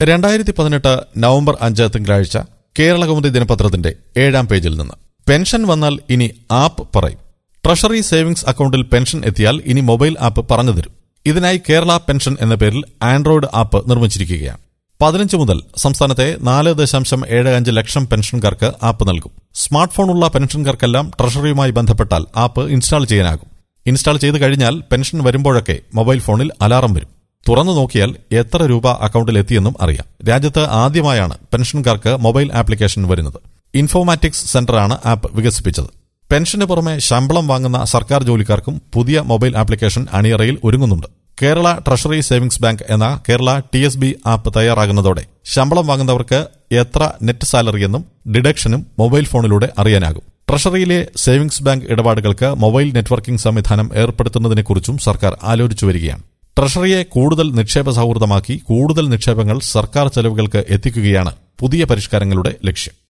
രണ്ടായിരത്തി പതിനെട്ട് നവംബർ അഞ്ച് തിങ്കളാഴ്ച കേരളകൗമുദി ദിനപത്രത്തിന്റെ ഏഴാം പേജിൽ നിന്ന് പെൻഷൻ വന്നാൽ ഇനി ആപ്പ് പറയും ട്രഷറി സേവിംഗ്സ് അക്കൌണ്ടിൽ പെൻഷൻ എത്തിയാൽ ഇനി മൊബൈൽ ആപ്പ് പറഞ്ഞു തരും ഇതിനായി കേരള പെൻഷൻ എന്ന പേരിൽ ആൻഡ്രോയിഡ് ആപ്പ് നിർമ്മിച്ചിരിക്കുകയാണ് പതിനഞ്ച് മുതൽ സംസ്ഥാനത്തെ നാല് ദശാംശം ഏഴ് അഞ്ച് ലക്ഷം പെൻഷൻകാർക്ക് ആപ്പ് നൽകും സ്മാർട്ട് ഫോണുള്ള പെൻഷൻകാർക്കെല്ലാം ട്രഷറിയുമായി ബന്ധപ്പെട്ടാൽ ആപ്പ് ഇൻസ്റ്റാൾ ചെയ്യാനാകും ഇൻസ്റ്റാൾ ചെയ്ത് കഴിഞ്ഞാൽ പെൻഷൻ വരുമ്പോഴൊക്കെ മൊബൈൽ ഫോണിൽ അലാറം വരും തുറന്നു നോക്കിയാൽ എത്ര രൂപ അക്കൌണ്ടിൽ എത്തിയെന്നും അറിയാം രാജ്യത്ത് ആദ്യമായാണ് പെൻഷൻകാർക്ക് മൊബൈൽ ആപ്ലിക്കേഷൻ വരുന്നത് ഇൻഫോമാറ്റിക്സ് സെന്ററാണ് ആപ്പ് വികസിപ്പിച്ചത് പെൻഷന് പുറമെ ശമ്പളം വാങ്ങുന്ന സർക്കാർ ജോലിക്കാർക്കും പുതിയ മൊബൈൽ ആപ്ലിക്കേഷൻ അണിയറയിൽ ഒരുങ്ങുന്നുണ്ട് കേരള ട്രഷറി സേവിംഗ്സ് ബാങ്ക് എന്ന Kerala T S B app തയ്യാറാകുന്നതോടെ ശമ്പളം വാങ്ങുന്നവർക്ക് എത്ര നെറ്റ് സാലറിയെന്നും ഡിഡക്ഷനും മൊബൈൽ ഫോണിലൂടെ അറിയാനാകും ട്രഷറിയിലെ സേവിംഗ്സ് ബാങ്ക് ഇടപാടുകൾക്ക് മൊബൈൽ നെറ്റ്വർക്കിംഗ് സംവിധാനം ഏർപ്പെടുത്തുന്നതിനെക്കുറിച്ചും സർക്കാർ ആലോചിച്ചു വരികയാണ് ട്രഷറിയെ കൂടുതൽ നിക്ഷേപ സൗഹൃദമാക്കി കൂടുതൽ നിക്ഷേപങ്ങൾ സർക്കാർ ചെലവുകൾക്ക് എത്തിക്കുകയാണ് പുതിയ പരിഷ്കാരങ്ങളുടെ ലക്ഷ്യം